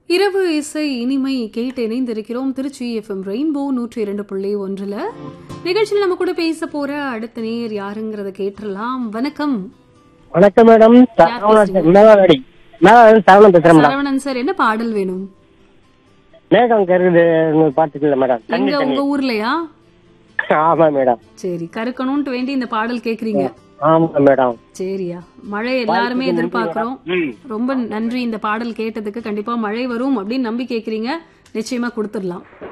இரவு இசை இனிமை கேட்டு இணைந்திருக்கிறோம் திருச்சி எஃப்எம் ரெயின்போ நூற்றி இரண்டு புள்ளி ஒன்றுல நிகழ்ச்சியில் நம்ம கூட பேச போற அடுத்த நேர் யாருங்கிறத கேட்டுடலாம் வணக்கம் வணக்கம் மேடம் சரவணன் மேலாடி மேலாடி சரவணன் பேசுறேன் மேடம் சரவணன் சார் என்ன பாடல் வேணும் மேகம் கருது பாத்துக்கல மேடம் தண்ணி எங்க தண்ணி உங்க ஊர்லயா ஆமா மேடம் சரி கருக்கணும்ட்டு வேண்டி இந்த பாடல் கேக்குறீங்க ஆமா மேடம் சரியா மழை எல்லாருமே எதிர்பார்க்கிறோம் ம். ரொம்ப நன்றி இந்த பாடல் கேட்டதுக்கு கண்டிப்பா மழை வரும் அப்படின்னு நம்பி கேக்குறீங்க நிச்சயமா கொடுத்துடலாம்